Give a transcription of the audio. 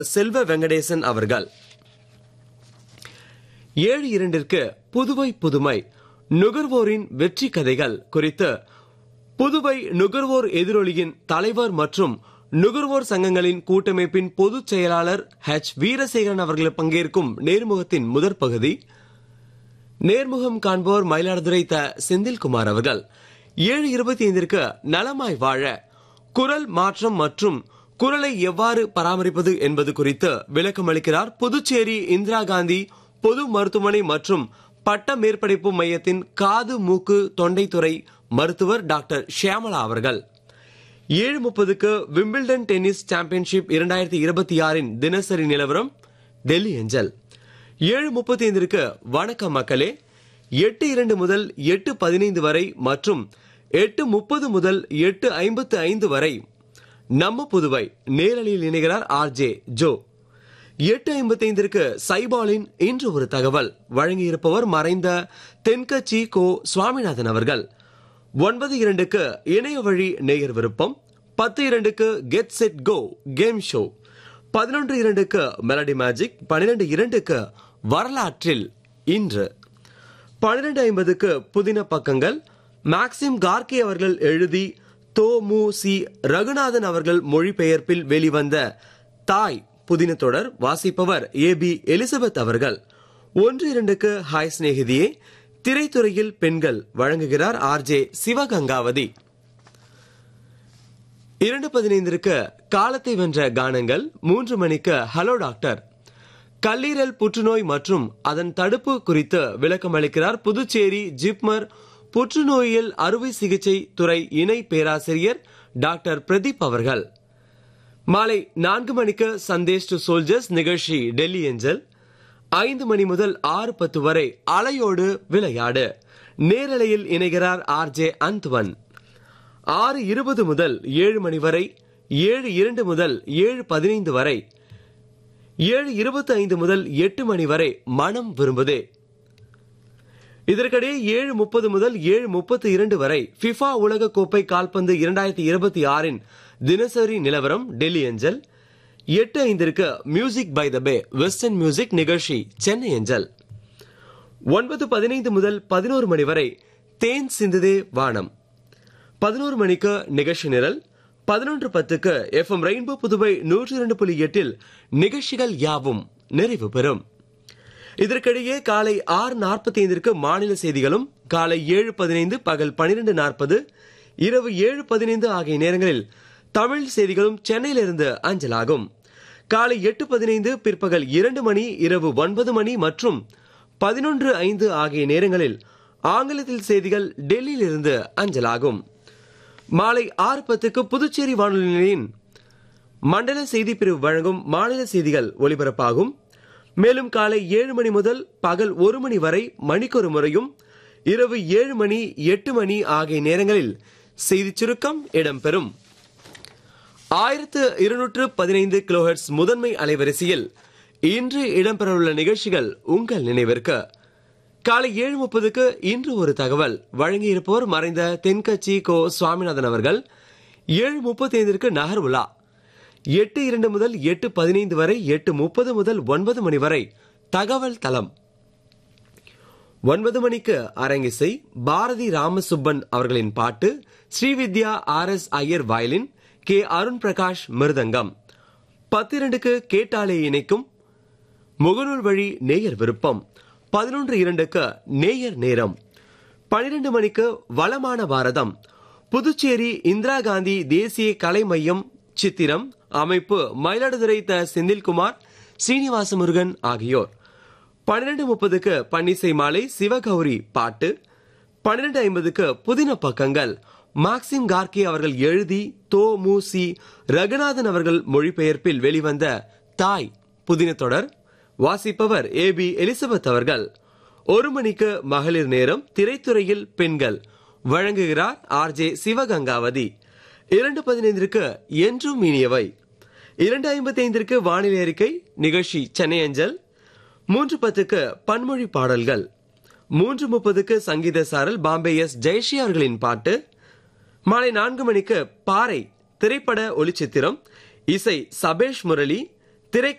செல்வ வெங்கடேசன் அவர்கள் ஏழு இரண்டிற்கு புதுவை புதுமை நுகர்வோரின் வெற்றி கதைகள் குறித்து புதுவை நுகர்வோர் எதிரொலியின் தலைவர் மற்றும் நுகர்வோர் சங்கங்களின் கூட்டமைப்பின் பொதுச் செயலாளர் ஹெச் வீரசேகரன் அவர்கள் பங்கேற்கும் நேர்முகத்தின் முதற் பகுதி நேர்முகம் காண்போர் மயிலாடுதுறை த செந்தில்குமார் அவர்கள் ஏழு இருபத்தி ஐந்திற்கு நலமாய் வாழ குரல் மாற்றம் மற்றும் குரலை எவ்வாறு பராமரிப்பது என்பது குறித்து விளக்கம் அளிக்கிறார் புதுச்சேரி இந்திரா காந்தி பொது மருத்துவமனை மற்றும் பட்ட மேற்படிப்பு மையத்தின் காது மூக்கு தொண்டைத்துறை மருத்துவர் டாக்டர் ஷியாமலா அவர்கள் ஏழு முப்பதுக்கு விம்பிள்டன் டென்னிஸ் சாம்பியன்ஷிப் இரண்டாயிரத்தி இருபத்தி ஆறின் தினசரி நிலவரம் டெல்லி ஏஞ்சல் ஏழு முப்பத்தி ஐந்திற்கு வணக்கம் மக்களே எட்டு இரண்டு முதல் எட்டு பதினைந்து வரை மற்றும் எட்டு முப்பது முதல் எட்டு ஐம்பத்து ஐந்து வரை நம்ம புதுவை நேரலையில் இணைகிறார் ஆர் ஜே ஜோ எட்டு ஐம்பத்தைந்திற்கு சைபாலின் இன்று ஒரு தகவல் வழங்கியிருப்பவர் மறைந்த தென்கட்சி கோ சுவாமிநாதன் அவர்கள் ஒன்பது இரண்டுக்கு இணைய வழி நேயர் விருப்பம் பத்து இரண்டுக்கு get set go game show பதினொன்று இரண்டுக்கு மெலடி மேஜிக் பன்னிரண்டு இரண்டுக்கு வரலாற்றில் இன்று பன்னிரண்டு ஐம்பதுக்கு புதின பக்கங்கள் மேக்சிம் கார்கே அவர்கள் எழுதி தோ மு சி ரகுநாதன் அவர்கள் மொழிபெயர்ப்பில் வெளிவந்த தாய் புதின தொடர் வாசிப்பவர் ஏ பி எலிசபெத் அவர்கள் ஒன்று இரண்டுக்கு ஹாய் சிநேகிதியே திரைத்துறையில் பெண்கள் வழங்குகிறார் ஆர் ஜே சிவகங்காவதி இரண்டு பதினைந்திற்கு காலத்தை வென்ற கானங்கள் மூன்று மணிக்கு ஹலோ டாக்டர் கல்லீரல் புற்றுநோய் மற்றும் அதன் தடுப்பு குறித்து விளக்கம் அளிக்கிறார் புதுச்சேரி ஜிப்மர் புற்றுநோயியல் அறுவை சிகிச்சை துறை இணை பேராசிரியர் டாக்டர் பிரதீப் அவர்கள் மாலை நான்கு மணிக்கு சந்தேஷ் டு சோல்ஜர்ஸ் நிகழ்ச்சி டெல்லி ஏஞ்சல் ஐந்து மணி முதல் ஆறு பத்து வரை அலையோடு விளையாடு நேரலையில் இணைகிறார் ஆர் ஜே அந்த்வன் ஆறு இருபது முதல் ஏழு மணி வரை ஏழு இரண்டு முதல் ஏழு பதினைந்து வரை ஏழு இருபத்தி ஐந்து முதல் எட்டு மணி வரை மனம் விரும்புதே இதற்கிடையே ஏழு முப்பது முதல் ஏழு முப்பத்தி இரண்டு வரை பிஃபா உலக கோப்பை கால்பந்து இரண்டாயிரத்தி இருபத்தி ஆறின் தினசரி நிலவரம் டெல்லி அஞ்சல் எட்டு ஐந்திற்கு music by the bay western music நிகழ்ச்சி சென்னை அஞ்சல் ஒன்பது பதினைந்து முதல் பதினோரு மணி வரை தேன் சிந்துதே வானம் பதினோரு மணிக்கு நிகழ்ச்சி நிரல் பதினொன்று பத்துக்கு எஃப் எம் ரெயின்போ புதுவை நூற்றி இரண்டு புள்ளி எட்டில் நிகழ்ச்சிகள் யாவும் நிறைவு பெறும் இதற்கிடையே காலை ஆறு நாற்பத்தி ஐந்திற்கு மாநில செய்திகளும் காலை ஏழு பதினைந்து பகல் பனிரெண்டு நாற்பது இரவு ஏழு பதினைந்து ஆகிய நேரங்களில் தமிழ் செய்திகளும் சென்னையிலிருந்து அஞ்சலாகும் காலை எட்டு பதினைந்து பிற்பகல் இரண்டு மணி இரவு ஒன்பது மணி மற்றும் பதினொன்று ஐந்து ஆகிய நேரங்களில் ஆங்கிலத்தில் செய்திகள் டெல்லியிலிருந்து அஞ்சலாகும் மாலை ஆறு பத்துக்கு புதுச்சேரி வானொலி நிலையின் மண்டல செய்தி பிரிவு வழங்கும் மாநில செய்திகள் ஒலிபரப்பாகும் மேலும் காலை ஏழு மணி முதல் பகல் ஒரு மணி வரை மணிக்கொரு முறையும் இரவு ஏழு மணி எட்டு மணி ஆகிய நேரங்களில் செய்திச் சுருக்கம் இடம்பெறும் ஆயிரத்து இருநூற்று பதினைந்து கிலோஹெர்ட்ஸ் முதன்மை அலைவரிசையில் இன்று இடம்பெறவுள்ள நிகழ்ச்சிகள் உங்கள் நினைவிற்கு காலை ஏழு முப்பதுக்கு இன்று ஒரு தகவல் வழங்கியிருப்போர் மறைந்த தென்கட்சி கோ சுவாமிநாதன் அவர்கள் ஏழு முப்பத்தி ஐந்திற்கு நகர் உலா எட்டு இரண்டு முதல் எட்டு பதினைந்து வரை எட்டு முப்பது முதல் ஒன்பது மணி வரை தகவல் தளம் ஒன்பது மணிக்கு அரங்கிசை பாரதி ராமசுப்பன் அவர்களின் பாட்டு Srividya R S Iyer violin K Arun Prakash mridangam பத்திரண்டுக்கு கேட்டாலே இணைக்கும் முகநூல் வழி நேயர் விருப்பம் பதினொன்று இரண்டுக்கு நேயர் நேரம் பனிரெண்டு மணிக்கு வளமான பாரதம் புதுச்சேரி இந்திரா காந்தி தேசிய கலை மையம் சித்திரம் அமைப்பு மயிலாடுதுறை த செந்தில்குமார் ஸ்ரீனிவாச முருகன் ஆகியோர் பன்னிரண்டு முப்பதுக்கு பன்னிசை மாலை சிவகௌரி பாட்டு பன்னிரண்டு ஐம்பதுக்கு புதின பக்கங்கள் மாக்சிம் கார்கே அவர்கள் எழுதி தோ மு சி ரகுநாதன் அவர்கள் மொழிபெயர்ப்பில் வெளிவந்த தாய் புதின தொடர் வாசிப்பவர் ஏ பி எலிசபெத் அவர்கள் ஒரு மணிக்கு மகளிர் நேரம் திரைத்துறையில் பெண்கள் வழங்குகிறார் ஆர் ஜே சிவகங்காவதி இரண்டு பதினைந்திற்கு என்றும் இனியவை இரண்டு ஐம்பத்தி ஐந்திற்கு வானிலை அறிக்கை நிகழ்ச்சி சென்னை அஞ்சல் மூன்று பத்துக்கு பன்மொழி பாடல்கள் மூன்று முப்பதுக்கு சங்கீத சாரல் பாம்பே எஸ் ஜெயஸ்ரீ அவர்களின் பாட்டு மாலை நான்கு மணிக்கு பாறை திரைப்பட ஒளிச்சித்திரம் இசை சபேஷ் முரளி திரை